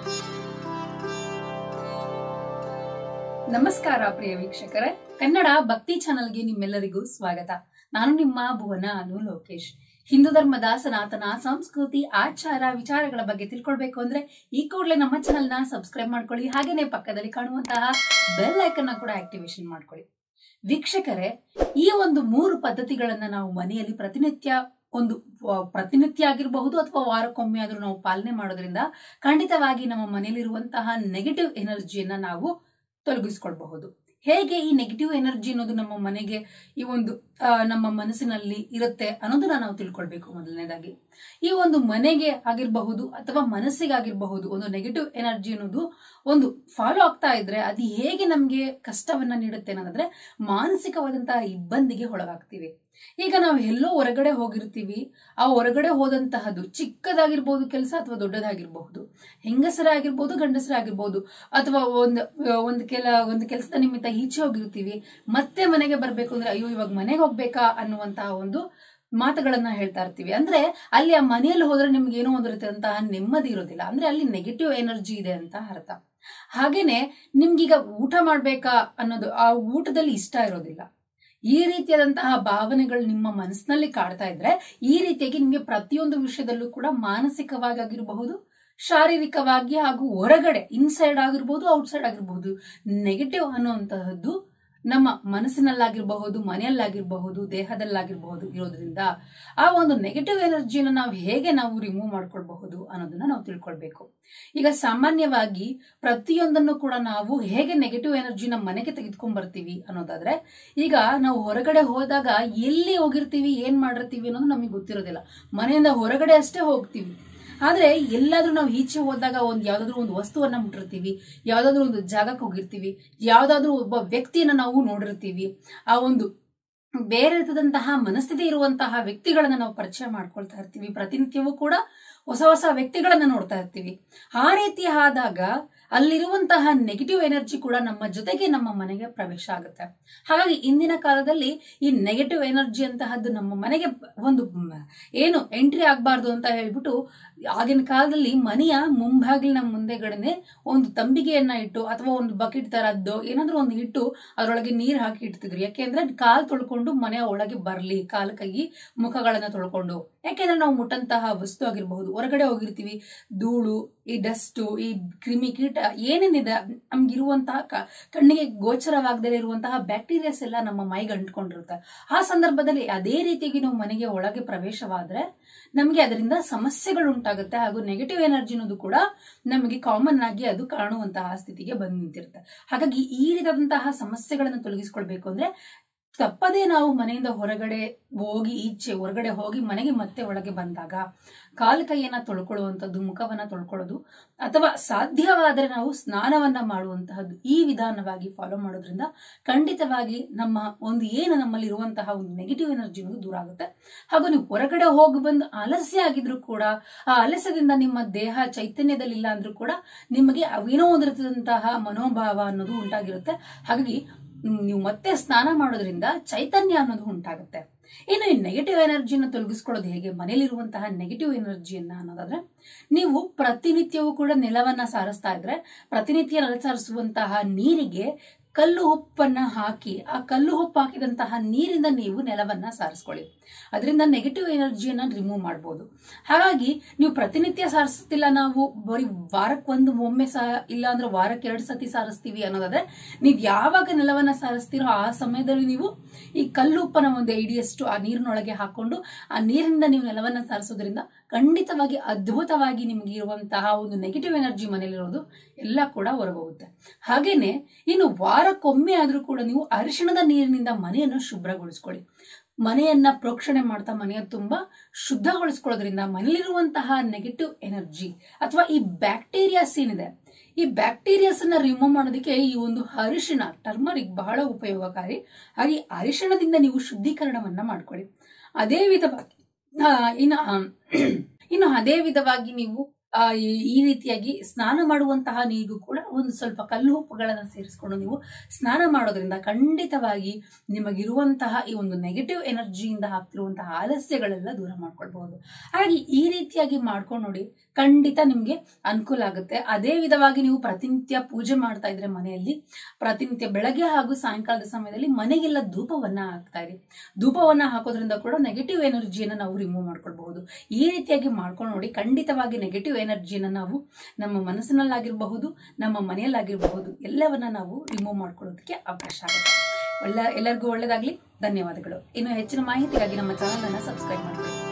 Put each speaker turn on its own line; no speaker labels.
ನಮಸ್ಕಾರ ಪ್ರಿಯ ವೀಕ್ಷಕರೇ ಕನ್ನಡ ಭಕ್ತಿ ಚಾನಲ್ಗೆ ನಿಮ್ಮೆಲ್ಲರಿಗೂ ಸ್ವಾಗತ ನಾನು ನಿಮ್ಮ ಭುವನ ಅನು ಲೋಕೇಶ್ ಹಿಂದೂ ಧರ್ಮದ ಸನಾತನ ಸಂಸ್ಕೃತಿ ಆಚಾರ ವಿಚಾರಗಳ ಬಗ್ಗೆ ತಿಳ್ಕೊಳ್ಬೇಕು ಅಂದ್ರೆ ಈ ಕೂಡಲೇ ನಮ್ಮ ಚಾನೆಲ್ ನ ಸಬ್ಸ್ಕ್ರೈಬ್ ಮಾಡ್ಕೊಳ್ಳಿ ಹಾಗೇನೆ ಪಕ್ಕದಲ್ಲಿ ಕಾಣುವಂತಹ ಬೆಲ್ ಐಕನ್ ಕೂಡ ಆಕ್ಟಿವೇಶನ್ ಮಾಡ್ಕೊಳ್ಳಿ ವೀಕ್ಷಕರೇ ಈ ಒಂದು ಮೂರು ಪದ್ಧತಿಗಳನ್ನ ನಾವು ಮನೆಯಲ್ಲಿ ಪ್ರತಿನಿತ್ಯ ಒಂದು ಆ, ಪ್ರತಿನಿತ್ಯ ಆಗಿರಬಹುದು ಅಥವಾ ವಾರಕ್ಕೊಮ್ಮೆ ಆದ್ರೂ ನಾವು ಪಾಲನೆ ಮಾಡೋದ್ರಿಂದ ಖಂಡಿತವಾಗಿ ನಮ್ಮ ಮನೆಯಲ್ಲಿರುವಂತಹ ನೆಗೆಟಿವ್ ಎನರ್ಜಿಯನ್ನ ನಾವು ತೊಲಗಿಸ್ಕೊಳ್ಬಹುದು ಹೇಗೆ ಈ ನೆಗೆಟಿವ್ ಎನರ್ಜಿ ಅನ್ನೋದು ನಮ್ಮ ಮನೆಗೆ ಈ ಒಂದು ಆ, ನಮ್ಮ ಮನಸ್ಸಿನಲ್ಲಿ ಇರುತ್ತೆ ಅನ್ನೋದನ್ನ ನಾವು ತಿಳ್ಕೊಳ್ಬೇಕು ಮೊದಲನೇದಾಗಿ ಈ ಒಂದು ಮನೆಗೆ ಆಗಿರಬಹುದು ಅಥವಾ ಮನಸ್ಸಿಗಾಗಿರಬಹುದು ಒಂದು ನೆಗೆಟಿವ್ ಎನರ್ಜಿ ಅನ್ನೋದು ಒಂದು ಫಾಲೋ ಆಗ್ತಾ ಇದ್ರೆ ಅದು ಹೇಗೆ ನಮ್ಗೆ ಕಷ್ಟವನ್ನ ನೀಡುತ್ತೆ ಅನ್ನೋದಾದ್ರೆ ಮಾನಸಿಕವಾದಂತಹ ಇಬ್ಬಂದಿಗೆ ಒಳಗಾಗ್ತೀವಿ ಈಗ ನಾವು ಎಲ್ಲೋ ಹೊರಗಡೆ ಹೋಗಿರ್ತೀವಿ ಆ ಹೊರಗಡೆ ಹೋದಂತಹದ್ದು ಚಿಕ್ಕದಾಗಿರ್ಬೋದು ಕೆಲಸ ಅಥವಾ ದೊಡ್ಡದಾಗಿರ್ಬಹುದು ಹೆಂಗಸರೇ ಆಗಿರ್ಬೋದು ಗಂಡಸರೇ ಆಗಿರ್ಬೋದು ಅಥವಾ ಒಂದು ಒಂದು ಕೆಲ ಒಂದು ಕೆಲಸದ ನಿಮಿತ್ತ ಈಚೆ ಹೋಗಿರ್ತೀವಿ ಮತ್ತೆ ಮನೆಗೆ ಬರ್ಬೇಕು ಅಂದ್ರೆ ಅಯ್ಯೋ ಇವಾಗ ಮನೆಗೆ ಹೋಗ್ಬೇಕಾ ಅನ್ನುವಂತಹ ಒಂದು ಮಾತುಗಳನ್ನ ಹೇಳ್ತಾ ಇರ್ತೀವಿ ಅಂದ್ರೆ ಅಲ್ಲಿ ಆ ಮನೆಯಲ್ಲಿ ಹೋದ್ರೆ ನಿಮ್ಗೆ ಏನೋ ಒಂದು ರೀತಿಯಾದಂತಹ ನೆಮ್ಮದಿ ಇರೋದಿಲ್ಲ ಅಂದ್ರೆ ಅಲ್ಲಿ ನೆಗೆಟಿವ್ ಎನರ್ಜಿ ಇದೆ ಅಂತ ಅರ್ಥ ಹಾಗೇನೆ ನಿಮ್ಗೀಗ ಊಟ ಮಾಡ್ಬೇಕಾ ಅನ್ನೋದು ಆ ಊಟದಲ್ಲಿ ಇಷ್ಟ ಇರೋದಿಲ್ಲ ಈ ರೀತಿಯಾದಂತಹ ಭಾವನೆಗಳು ನಿಮ್ಮ ಮನಸ್ಸಿನಲ್ಲಿ ಕಾಡ್ತಾ ಇದ್ರೆ ಈ ರೀತಿಯಾಗಿ ನಿಮಗೆ ಪ್ರತಿಯೊಂದು ವಿಷಯದಲ್ಲೂ ಕೂಡ ಮಾನಸಿಕವಾಗಿ ಆಗಿರಬಹುದು ಶಾರೀರಿಕವಾಗಿ ಹಾಗೂ ಹೊರಗಡೆ ಇನ್ಸೈಡ್ ಆಗಿರ್ಬೋದು ಔಟ್ಸೈಡ್ ಆಗಿರ್ಬಹುದು ನೆಗೆಟಿವ್ ಅನ್ನುವಂತಹದ್ದು ನಮ್ಮ ಮನಸ್ಸಿನಲ್ಲಾಗಿರಬಹುದು ಮನೆಯಲ್ಲಾಗಿರಬಹುದು ದೇಹದಲ್ಲಾಗಿರಬಹುದು ಇರೋದ್ರಿಂದ ಆ ಒಂದು ನೆಗೆಟಿವ್ ಎನರ್ಜಿನ ನಾವು ಹೇಗೆ ನಾವು ರಿಮೂವ್ ಮಾಡ್ಕೊಳ್ಬಹುದು ಅನ್ನೋದನ್ನ ನಾವು ತಿಳ್ಕೊಳ್ಬೇಕು ಈಗ ಸಾಮಾನ್ಯವಾಗಿ ಪ್ರತಿಯೊಂದನ್ನು ಕೂಡ ನಾವು ಹೇಗೆ ನೆಗೆಟಿವ್ ಎನರ್ಜಿನ ಮನೆಗೆ ತೆಗೆದುಕೊಂಡ್ ಬರ್ತೀವಿ ಅನ್ನೋದಾದ್ರೆ ಈಗ ನಾವು ಹೊರಗಡೆ ಹೋದಾಗ ಎಲ್ಲಿ ಹೋಗಿರ್ತೀವಿ ಏನ್ ಮಾಡಿರ್ತೀವಿ ಅನ್ನೋದು ನಮಗೆ ಗೊತ್ತಿರೋದಿಲ್ಲ ಮನೆಯಿಂದ ಹೊರಗಡೆ ಅಷ್ಟೇ ಹೋಗ್ತೀವಿ ಆದ್ರೆ ಎಲ್ಲಾದ್ರೂ ನಾವು ಈಚೆ ಹೋದಾಗ ಒಂದ್ ಯಾವ್ದಾದ್ರು ಒಂದು ವಸ್ತುವನ್ನ ಮುಟ್ಟಿರ್ತೀವಿ ಯಾವ್ದಾದ್ರು ಒಂದು ಜಾಗಕ್ಕೆ ಹೋಗಿರ್ತೀವಿ ಯಾವ್ದಾದ್ರು ಒಬ್ಬ ವ್ಯಕ್ತಿಯನ್ನ ನಾವು ನೋಡಿರ್ತೀವಿ ಆ ಒಂದು ಬೇರೆ ರೀತಿಯಾದಂತಹ ಮನಸ್ಥಿತಿ ಇರುವಂತಹ ವ್ಯಕ್ತಿಗಳನ್ನ ನಾವು ಪರಿಚಯ ಮಾಡ್ಕೊಳ್ತಾ ಇರ್ತೀವಿ ಪ್ರತಿನಿತ್ಯವೂ ಕೂಡ ಹೊಸ ಹೊಸ ವ್ಯಕ್ತಿಗಳನ್ನ ನೋಡ್ತಾ ಇರ್ತೀವಿ ಆ ರೀತಿ ಆದಾಗ ಅಲ್ಲಿರುವಂತಹ ನೆಗೆಟಿವ್ ಎನರ್ಜಿ ಕೂಡ ನಮ್ಮ ಜೊತೆಗೆ ನಮ್ಮ ಮನೆಗೆ ಪ್ರವೇಶ ಆಗುತ್ತೆ ಹಾಗಾಗಿ ಇಂದಿನ ಕಾಲದಲ್ಲಿ ಈ ನೆಗೆಟಿವ್ ಎನರ್ಜಿ ಅಂತಹದ್ದು ನಮ್ಮ ಮನೆಗೆ ಒಂದು ಮ್, ಏನು ಎಂಟ್ರಿ ಆಗಬಾರ್ದು ಅಂತ ಹೇಳ್ಬಿಟ್ಟು ಆಗಿನ ಕಾಲದಲ್ಲಿ ಮನೆಯ ಮುಂಭಾಗಿಲಿನ ಮುಂದೆಗಡೆನೆ ಒಂದು ತಂಬಿಗೆಯನ್ನ ಇಟ್ಟು ಅಥವಾ ಒಂದು ಬಕೆಟ್ ತರದ್ದು ಏನಾದ್ರೂ ಒಂದು ಇಟ್ಟು ಅದರೊಳಗೆ ನೀರು ಹಾಕಿ ಇಡ್ತಿದ್ರು ಯಾಕೆಂದ್ರೆ ಕಾಲ್ ತೊಳ್ಕೊಂಡು ಮನೆಯ ಒಳಗೆ ಬರ್ಲಿ ಕಾಲು ಕೈ ಮುಖಗಳನ್ನ ತೊಳ್ಕೊಂಡು ಯಾಕೆಂದ್ರೆ ನಾವು ಮುಟ್ಟಂತಹ ವಸ್ತು ಆಗಿರಬಹುದು ಹೊರಗಡೆ ಹೋಗಿರ್ತೀವಿ ಧೂಳು ಈ ಡಸ್ಟ್ ಈ ಕ್ರಿಮಿ ಕೀಟ ಏನೇನಿದೆ ನಮ್ಗಿರುವಂತಹ ಕ- ಕಣ್ಣಿಗೆ ಗೋಚರವಾಗದೇ ಇರುವಂತಹ ಬ್ಯಾಕ್ಟೀರಿಯಾಸ್ ಎಲ್ಲ ನಮ್ಮ ಮೈಗೆ ಅಂಟ್ಕೊಂಡಿರುತ್ತೆ ಆ ಸಂದರ್ಭದಲ್ಲಿ ಅದೇ ರೀತಿಯಾಗಿ ನಾವು ಮನೆಗೆ ಒಳಗೆ ಪ್ರವೇಶವಾದ್ರೆ ನಮಗೆ ಅದರಿಂದ ಸಮಸ್ಯೆಗಳು ಉಂಟಾಗುತ್ತೆ ಹಾಗೂ ನೆಗೆಟಿವ್ ಎನರ್ಜಿ ಅನ್ನೋದು ಕೂಡ ನಮಗೆ ಕಾಮನ್ ಆಗಿ ಅದು ಕಾಣುವಂತಹ ಸ್ಥಿತಿಗೆ ಬಂದು ನಿಂತಿರುತ್ತೆ ಹಾಗಾಗಿ ಈ ರೀತಿಯಾದಂತಹ ಸಮಸ್ಯೆಗಳನ್ನು ತೊಲಗಿಸ್ಕೊಳ್ಬೇಕು ಅಂದ್ರೆ ತಪ್ಪದೇ ನಾವು ಮನೆಯಿಂದ ಹೊರಗಡೆ ಹೋಗಿ ಈಚೆ ಹೊರಗಡೆ ಹೋಗಿ ಮನೆಗೆ ಮತ್ತೆ ಒಳಗೆ ಬಂದಾಗ ಕಾಲು ಕೈಯನ್ನ ತೊಳ್ಕೊಳ್ಳುವಂಥದ್ದು ಮುಖವನ್ನ ತೊಳ್ಕೊಳ್ಳೋದು ಅಥವಾ ಸಾಧ್ಯವಾದರೆ ನಾವು ಸ್ನಾನವನ್ನ ಮಾಡುವಂತಹದ್ದು ಈ ವಿಧಾನವಾಗಿ ಫಾಲೋ ಮಾಡೋದ್ರಿಂದ ಖಂಡಿತವಾಗಿ ನಮ್ಮ ಒಂದು ಏನು ನಮ್ಮಲ್ಲಿ ಇರುವಂತಹ ಒಂದು ನೆಗೆಟಿವ್ ಎನರ್ಜಿ ಅನ್ನೋದು ದೂರ ಆಗುತ್ತೆ ಹಾಗೂ ನೀವು ಹೊರಗಡೆ ಹೋಗಿ ಬಂದು ಆಲಸ್ಯ ಆಗಿದ್ರು ಕೂಡ ಆ ಆಲಸ್ಯದಿಂದ ನಿಮ್ಮ ದೇಹ ಚೈತನ್ಯದಲ್ಲಿಲ್ಲ ಅಂದ್ರೂ ಕೂಡ ನಿಮಗೆ ಅವೇನೋ ಒಂದು ರೀತಿಯಾದಂತಹ ಮನೋಭಾವ ಅನ್ನೋದು ಉಂಟಾಗಿರುತ್ತೆ ಹಾಗಾಗಿ ಮ್, ನೀವು ಮತ್ತೆ ಸ್ನಾನ ಮಾಡೋದ್ರಿಂದ ಚೈತನ್ಯ ಅನ್ನೋದು ಉಂಟಾಗುತ್ತೆ ಇನ್ನು ಈ ನೆಗೆಟಿವ್ ಎನರ್ಜಿನ ತೊಲಗಿಸ್ಕೊಳ್ಳೋದು ಹೇಗೆ ಮನೇಲಿರುವಂತಹ ನೆಗೆಟಿವ್ ಎನರ್ಜಿಯನ್ನ ಅನ್ನೋದಾದ್ರೆ ನೀವು ಪ್ರತಿನಿತ್ಯವೂ ಕೂಡ ನೆಲವನ್ನ ಸಾರಿಸ್ತಾ ಇದ್ರೆ ಪ್ರತಿನಿತ್ಯ ನೆಲ ಸಾರಿಸುವಂತಹ ನೀರಿಗೆ ಕಲ್ಲು ಉಪ್ಪನ್ನ ಹಾಕಿ ಆ ಕಲ್ಲು ಉಪ್ಪು ಹಾಕಿದಂತಹ ನೀರಿಂದ ನೀವು ನೆಲವನ್ನ ಸಾರಿಸ್ಕೊಳ್ಳಿ ಅದರಿಂದ ನೆಗೆಟಿವ್ ಎನರ್ಜಿಯನ್ನ ರಿಮೂವ್ ಮಾಡ್ಬೋದು ಹಾಗಾಗಿ ನೀವು ಪ್ರತಿನಿತ್ಯ ಸಾರಿಸ್ತಿಲ್ಲ ನಾವು ಬರೀ ವಾರಕ್ಕೆ ಒಂದು ಒಮ್ಮೆ ಸಹ ಇಲ್ಲ ಅಂದ್ರೆ ವಾರಕ್ಕೆ ಎರಡು ಸತಿ ಸಾರಿಸ್ತೀವಿ ಅನ್ನೋದಾದ್ರೆ ನೀವು ಯಾವಾಗ ನೆಲವನ್ನ ಸಾರಿಸ್ತೀರೋ ಆ ಸಮಯದಲ್ಲಿ ನೀವು ಈ ಕಲ್ಲು ಉಪ್ಪನ ಒಂದು ಐಡಿಯಷ್ಟು ಆ ನೀರಿನೊಳಗೆ ಹಾಕೊಂಡು ಆ ನೀರಿನಿಂದ ನೀವು ನೆಲವನ್ನ ಸಾರಿಸೋದ್ರಿಂದ ಖಂಡಿತವಾಗಿ ಅದ್ಭುತವಾಗಿ ನಿಮ್ಗೆ ಇರುವಂತಹ ಒಂದು ನೆಗೆಟಿವ್ ಎನರ್ಜಿ ಮನೇಲಿರೋದು ಎಲ್ಲ ಕೂಡ ಹೊರಗೋಗುತ್ತೆ ಹಾಗೇನೆ ಇನ್ನು ವಾರಕ್ಕೊಮ್ಮೆ ಆದ್ರೂ ಕೂಡ ನೀವು ಅರಿಶಿಣದ ನೀರಿನಿಂದ ಮನೆಯನ್ನು ಶುಭ್ರಗೊಳಿಸ್ಕೊಳ್ಳಿ ಮನೆಯನ್ನ ಪ್ರೋಕ್ಷಣೆ ಮಾಡ್ತಾ ಮನೆಯ ತುಂಬಾ ಶುದ್ಧಗೊಳಿಸ್ಕೊಳ್ಳೋದ್ರಿಂದ ಮನೆಯಲ್ಲಿರುವಂತಹ ನೆಗೆಟಿವ್ ಎನರ್ಜಿ ಅಥವಾ ಈ ಬ್ಯಾಕ್ಟೀರಿಯಾಸ್ ಏನಿದೆ ಈ ಬ್ಯಾಕ್ಟೀರಿಯಾಸ್ ಅನ್ನ ರಿಮೂವ್ ಮಾಡೋದಕ್ಕೆ ಈ ಒಂದು ಅರಿಶಿಣ ಟರ್ಮರಿಕ್ ಬಹಳ ಉಪಯೋಗಕಾರಿ ಹಾಗೆ ಅರಿಶಿಣದಿಂದ ನೀವು ಶುದ್ಧೀಕರಣವನ್ನ ಮಾಡ್ಕೊಳ್ಳಿ ಅದೇ ವಿಧವಾಗಿ ಆ, ಇನ್ನು ಆ, ಇನ್ನು ಅದೇ ವಿಧವಾಗಿ ನೀವು ಆ, ಈ- ಈ ರೀತಿಯಾಗಿ ಸ್ನಾನ ಮಾಡುವಂತಹ ನೀರಿಗೂ ಕೂಡ ಒಂದು ಸ್ವಲ್ಪ ಕಲ್ಲು ಉಪ್ಪುಗಳನ್ನು ಸೇರಿಸ್ಕೊಂಡು ನೀವು ಸ್ನಾನ ಮಾಡೋದ್ರಿಂದ ಖಂಡಿತವಾಗಿ ನಿಮಗಿರುವಂತಹ ಈ ಒಂದು ನೆಗೆಟಿವ್ ಎನರ್ಜಿಯಿಂದ ಆಗ್ತಿರುವಂತಹ ಆಲಸ್ಯಗಳೆಲ್ಲ ದೂರ ಮಾಡ್ಕೊಳ್ಬಹುದು ಹಾಗಾಗಿ ಈ ರೀತಿಯಾಗಿ ಮಾಡ್ಕೊಂಡು ನೋಡಿ ಖಂಡಿತ ನಿಮ್ಗೆ ಅನುಕೂಲ ಆಗುತ್ತೆ ಅದೇ ವಿಧವಾಗಿ ನೀವು ಪ್ರತಿನಿತ್ಯ ಪೂಜೆ ಮಾಡ್ತಾ ಇದ್ರೆ ಮನೆಯಲ್ಲಿ ಪ್ರತಿನಿತ್ಯ ಬೆಳಗ್ಗೆ ಹಾಗೂ ಸಾಯಂಕಾಲದ ಸಮಯದಲ್ಲಿ ಮನೆಗೆಲ್ಲ ಧೂಪವನ್ನ ಹಾಕ್ತಾ ಇರಿ ಧೂಪವನ್ನ ಹಾಕೋದ್ರಿಂದ ಕೂಡ ನೆಗೆಟಿವ್ ಎನರ್ಜಿಯನ್ನ ನಾವು ರಿಮೂವ್ ಮಾಡ್ಕೊಳ್ಬಹುದು ಈ ರೀತಿಯಾಗಿ ಮಾಡ್ಕೊಂಡು ನೋಡಿ ಖಂಡಿತವಾಗಿ ನೆಗೆಟಿವ್ ಎನರ್ಜಿನ ನಾವು ನಮ್ಮ ಮನಸ್ಸಿನಲ್ಲಾಗಿರಬಹುದು ನಮ್ಮ ಮನೆಯಲ್ಲಾಗಿರಬಹುದು ಎಲ್ಲವನ್ನ ನಾವು ರಿಮೂವ್ ಮಾಡ್ಕೊಳ್ಳೋದಕ್ಕೆ ಅವಕಾಶ ಆಗುತ್ತೆ ಒಳ್ಳೆ ಎಲ್ಲರಿಗೂ ಒಳ್ಳೆಯದಾಗ್ಲಿ ಧನ್ಯವಾದಗಳು ಇನ್ನು ಹೆಚ್ಚಿನ ಮಾಹಿತಿಗಾಗಿ ನಮ್ಮ ಚಾನಲ್ ಅನ್ನ ಸಬ್ಸ್ಕ್ರೈಬ್ ಮಾಡ್ಕೊಳ್ಳಿ